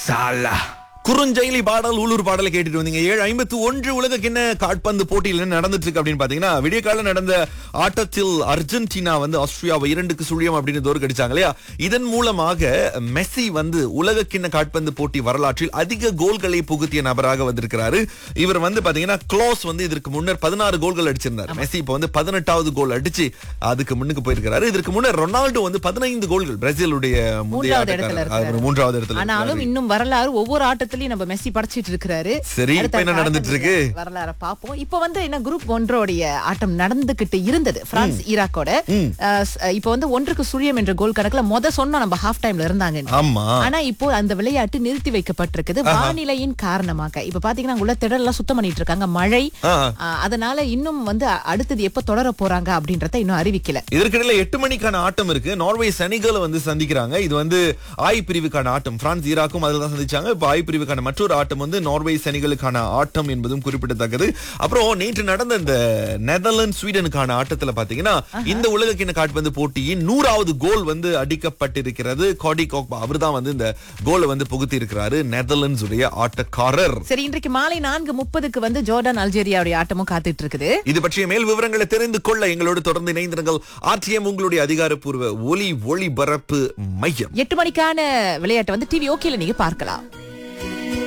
சாலா குறுஞ்செயலி பாடல் உள்ளூர் பாடலை கேட்டுட்டு வந்தீங்க ஏழு ஐம்பத்தி ஒன்று உலக கிண்ண காட்பந்து போட்டியில் என்ன நடந்துட்டு இருக்கு அப்படின்னு பாத்தீங்கன்னா விடிய காலம் நடந்த ஆட்டத்தில் அர்ஜென்டினா வந்து ஆஸ்திரியாவை இரண்டுக்கு சுழியம் அப்படின்னு தோற்கடிச்சாங்க இல்லையா இதன் மூலமாக மெஸ்ஸி வந்து உலக கிண்ண காட்பந்து போட்டி வரலாற்றில் அதிக கோல்களை புகுத்திய நபராக வந்திருக்கிறாரு இவர் வந்து பாத்தீங்கன்னா க்ளோஸ் வந்து இதற்கு முன்னர் பதினாறு கோல்கள் அடிச்சிருந்தார் மெஸ்ஸி இப்போ வந்து பதினெட்டாவது கோல் அடிச்சு அதுக்கு முன்னுக்கு போயிருக்கிறாரு இதற்கு முன்னர் ரொனால்டோ வந்து பதினைந்து கோல்கள் பிரேசிலுடைய முந்தைய மூன்றாவது இடத்துல ஆட்டக்காரர். இருக்காரு. அவர் மூன்றாவது இடத்துல ஆனாலும் இருக்காரு. இன்னும் வரலாறு ஒவ்வொரு ஆட்டத்திலயும் நம்ம மெஸ்ஸி படைச்சிட்டு இருக்காரு சரி, இப்ப அடுத்த என்ன நடந்துட்டு இருக்கு? வரலாற பாப்போம் இப்போ வந்து என்ன குரூப் ஒன்றோடைய ஆட்டம் நடந்துகிட்டு இருந்தது பிரான்ஸ் ஈராக்கோட அஹ், ஸ்- இப்போ வந்து ஒன்றுக்கு சுழியம் என்ற கோல் கணக்குல முத சொன்னோம் நம்ம ஹாஃப் டைம்ல இருந்தாங்க ஆமா ஆனா இப்போ அந்த விளையாட்டு நிறுத்தி வைக்கப்பட்டிருக்குது வானிலையின் காரணமாக இப்ப பாத்தீங்கன்னா உள்ள திடல்லாம் சுத்தம் பண்ணிட்டு இருக்காங்க மழை ஆ. அஹ், அதனால இன்னும் வந்து அ- அடுத்தது எப்ப தொடர போறாங்க அப்படின்றத இன்னும் அறிவிக்கல இதற்கிடையில எட்டு மணிக்கான ஆட்டம் இருக்கு நார்வே செனிகலை வந்து சந்திக்கிறாங்க இது வந்து ஆய் பிரிவுக்கான ஆட்டம் பிரான்ஸ் ஈராக்கும் அதில் தான் சந்திச்சாங்க இப்போ ஆய் பிரிவுக்கான மற்றொரு ஆட்டம் வந்து நார்வே செனிகலுக்கான ஆட்டம் என்பதும் குறிப்பிடத்தக்கது அப்புறம் நேற்று நடந்த இந்த நெதர்லாந்து ஸ்வீடனுக்கான ஆட்டத்துல பாத்தீங்கன்னா இந்த உலக கிண்ண காட்பந்து போட்டியின் நூறாவது கோல் வந்து அடிக்கப்பட்டிருக்கிறது காடி கோக்பா அவர் தான் வந்து இந்த கோலை வந்து புகுத்தி இருக்கிறாரு நெதர்லாந்து உடைய ஆட்டக்காரர் சரி இன்றைக்கு மாலை நான்கு முப்பதுக்கு வந்து ஜோர்டான் அல்ஜேரியாவுடைய ஆட்டமும் காத்துட்டு இருக்குது இது பற்றிய மேல் விவரங்களை தெரிந்து கொள்ள எங்களோடு தொடர்ந்து இணைந்திருங்கள் ஆர்டிஎம் உங்களுடைய அதிகாரப்பூர்வ ஒலி ஒளிபரப்பு மையம் எட்டு மணிக்கான விளையாட்டை வந்து டிவி ஓகேல நீங்க பார்க்கலாம்